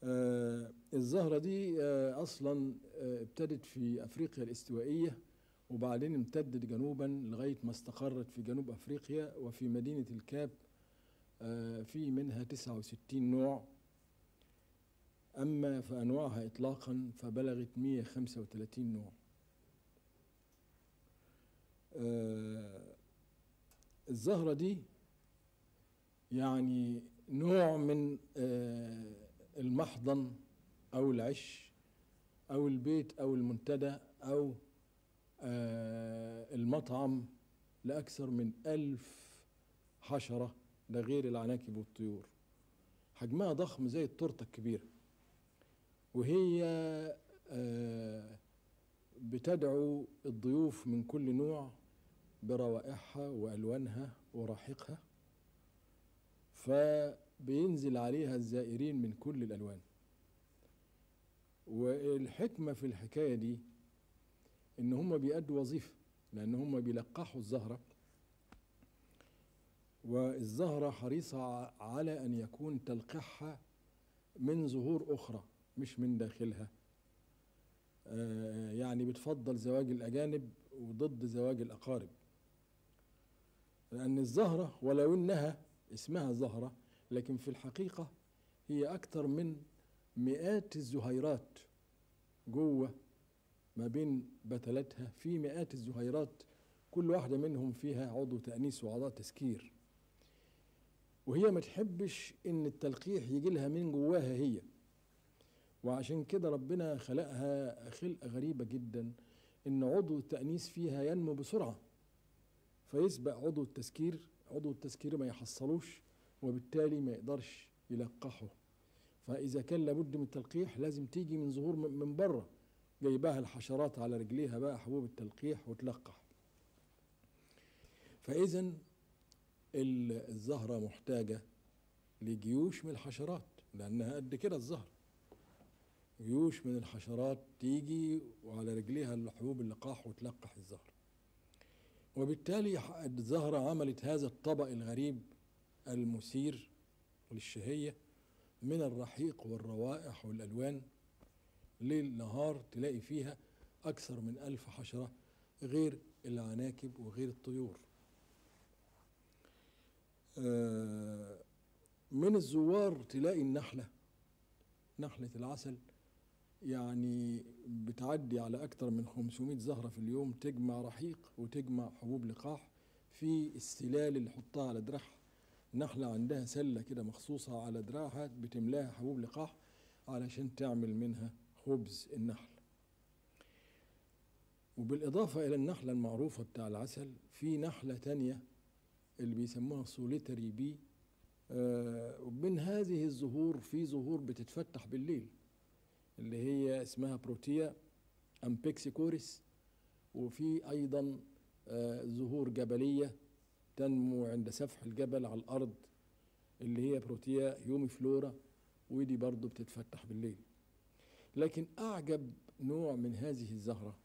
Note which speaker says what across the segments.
Speaker 1: آه الزهرة دي آه أصلا آه ابتدت في أفريقيا الاستوائية وبعدين امتدت جنوبا لغاية ما استقرت في جنوب أفريقيا وفي مدينة الكاب آه في منها 69 نوع أما في أنواعها إطلاقا فبلغت 135 نوع آه الزهرة دي يعني نوع من آه المحضن أو العش أو البيت أو المنتدى أو آه المطعم لأكثر من ألف حشرة ده غير العناكب والطيور حجمها ضخم زي التورتة الكبيرة وهي آه بتدعو الضيوف من كل نوع بروائحها والوانها ورائحها فبينزل عليها الزائرين من كل الالوان والحكمه في الحكايه دي ان هم بيأدوا وظيفه لان هم بيلقحوا الزهره والزهره حريصه على ان يكون تلقيحها من زهور اخرى مش من داخلها يعني بتفضل زواج الأجانب وضد زواج الأقارب لأن الزهرة ولو إنها اسمها زهرة لكن في الحقيقة هي أكثر من مئات الزهيرات جوه ما بين بتلاتها في مئات الزهيرات كل واحدة منهم فيها عضو تأنيس وأعضاء تسكير وهي ما تحبش إن التلقيح يجي لها من جواها هي وعشان كده ربنا خلقها خلقة غريبة جدا إن عضو التأنيس فيها ينمو بسرعة فيسبق عضو التسكير عضو التسكير ما يحصلوش وبالتالي ما يقدرش يلقحه فإذا كان لابد من التلقيح لازم تيجي من ظهور من بره جايباها الحشرات على رجليها بقى حبوب التلقيح وتلقح فإذا الزهرة محتاجة لجيوش من الحشرات لأنها قد كده الزهرة جيوش من الحشرات تيجي وعلى رجليها الحبوب اللقاح وتلقح الزهر وبالتالي الزهرة عملت هذا الطبق الغريب المثير للشهية من الرحيق والروائح والألوان ليل نهار تلاقي فيها أكثر من ألف حشرة غير العناكب وغير الطيور من الزوار تلاقي النحلة نحلة العسل يعني بتعدي على أكثر من 500 زهرة في اليوم تجمع رحيق وتجمع حبوب لقاح في السلال اللي حطها على دراعها نحلة عندها سلة كده مخصوصة على دراعها بتملاها حبوب لقاح علشان تعمل منها خبز النحل وبالإضافة إلى النحلة المعروفة بتاع العسل في نحلة تانية اللي بيسموها سوليتري بي آه من هذه الزهور في زهور بتتفتح بالليل اللي هي اسمها بروتيا امبيكسيكوريس وفي ايضا آه زهور جبليه تنمو عند سفح الجبل على الارض اللي هي بروتيا يومي فلورا ودي برضو بتتفتح بالليل لكن اعجب نوع من هذه الزهره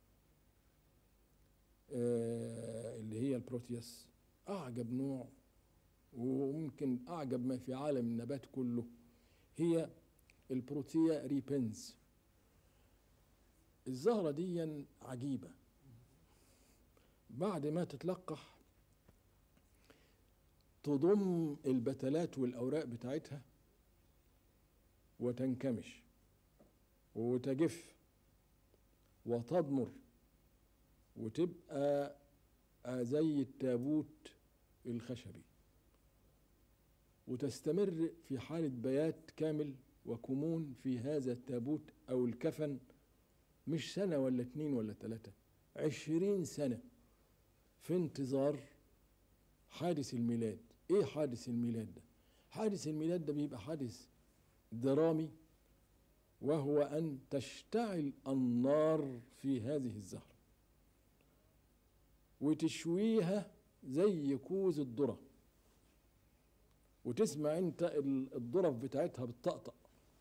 Speaker 1: آه اللي هي البروتياس اعجب نوع وممكن اعجب ما في عالم النبات كله هي البروتيا ريبنز الزهرة دي عجيبة بعد ما تتلقح تضم البتلات والأوراق بتاعتها وتنكمش وتجف وتضمر وتبقى زي التابوت الخشبي وتستمر في حالة بيات كامل وكمون في هذا التابوت أو الكفن مش سنة ولا اتنين ولا تلاتة عشرين سنة في انتظار حادث الميلاد ايه حادث الميلاد ده حادث الميلاد ده بيبقى حادث درامي وهو أن تشتعل النار في هذه الزهرة وتشويها زي كوز الذرة وتسمع انت الظرف بتاعتها بتطقطق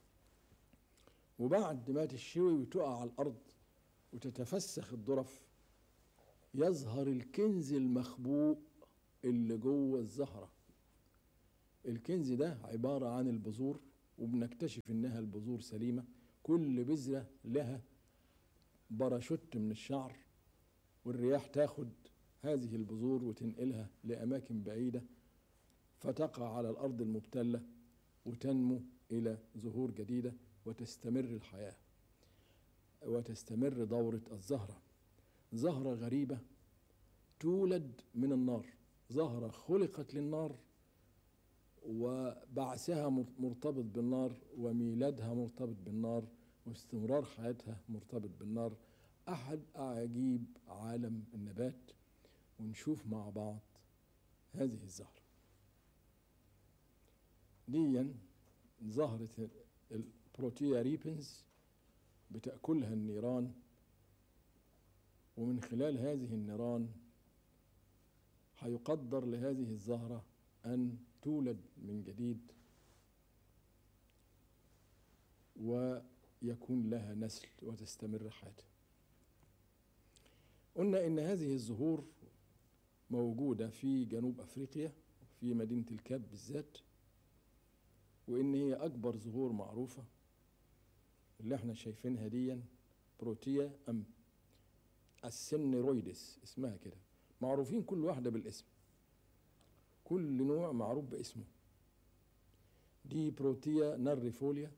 Speaker 1: وبعد ما تشوي وتقع على الأرض وتتفسخ الظرف يظهر الكنز المخبوء اللي جوه الزهرة الكنز ده عبارة عن البذور وبنكتشف انها البذور سليمة كل بذرة لها باراشوت من الشعر والرياح تاخد هذه البذور وتنقلها لأماكن بعيدة فتقع على الأرض المبتلة وتنمو إلى زهور جديدة وتستمر الحياة وتستمر دورة الزهرة زهرة غريبة تولد من النار زهرة خلقت للنار وبعثها مرتبط بالنار وميلادها مرتبط بالنار واستمرار حياتها مرتبط بالنار أحد أعاجيب عالم النبات ونشوف مع بعض هذه الزهرة ديا زهرة البروتيا ريبنز بتأكلها النيران ومن خلال هذه النيران هيقدر لهذه الزهرة أن تولد من جديد ويكون لها نسل وتستمر حياتها قلنا إن هذه الزهور موجودة في جنوب أفريقيا في مدينة الكاب بالذات وإن هي أكبر زهور معروفة اللي احنا شايفينها دي بروتيا أم السنرويدس اسمها كده معروفين كل واحدة بالاسم كل نوع معروف باسمه دي بروتيا نرفوليا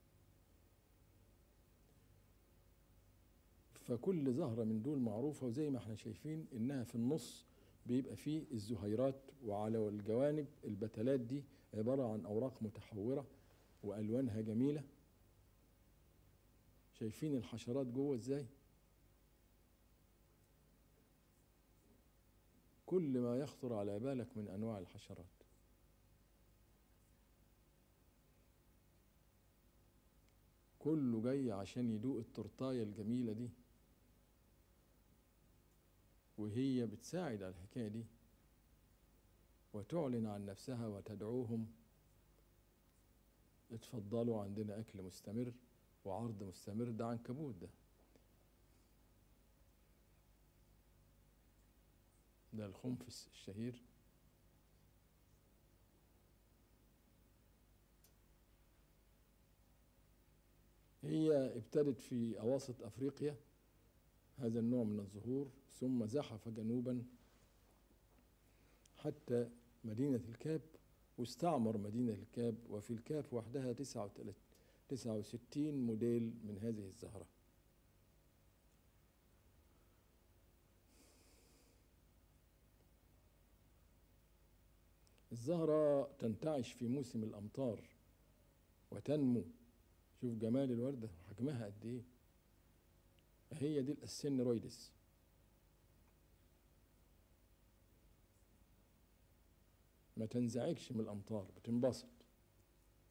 Speaker 1: فكل زهرة من دول معروفة وزي ما احنا شايفين انها في النص بيبقى فيه الزهيرات وعلى الجوانب البتلات دي عبارة عن أوراق متحورة وألوانها جميلة شايفين الحشرات جوه ازاي كل ما يخطر على بالك من أنواع الحشرات كله جاي عشان يدوق التورتاية الجميلة دي وهي بتساعد على الحكاية دي وتعلن عن نفسها وتدعوهم اتفضلوا عندنا أكل مستمر وعرض مستمر ده عنكبوت ده ده الخنفس الشهير هي ابتدت في أواسط أفريقيا هذا النوع من الزهور ثم زحف جنوبا حتى مدينة الكاب واستعمر مدينة الكاب وفي الكاب وحدها 69 موديل من هذه الزهرة الزهرة تنتعش في موسم الأمطار وتنمو شوف جمال الوردة وحجمها قد إيه هي دي السنرويدس ما تنزعجش من الأمطار بتنبسط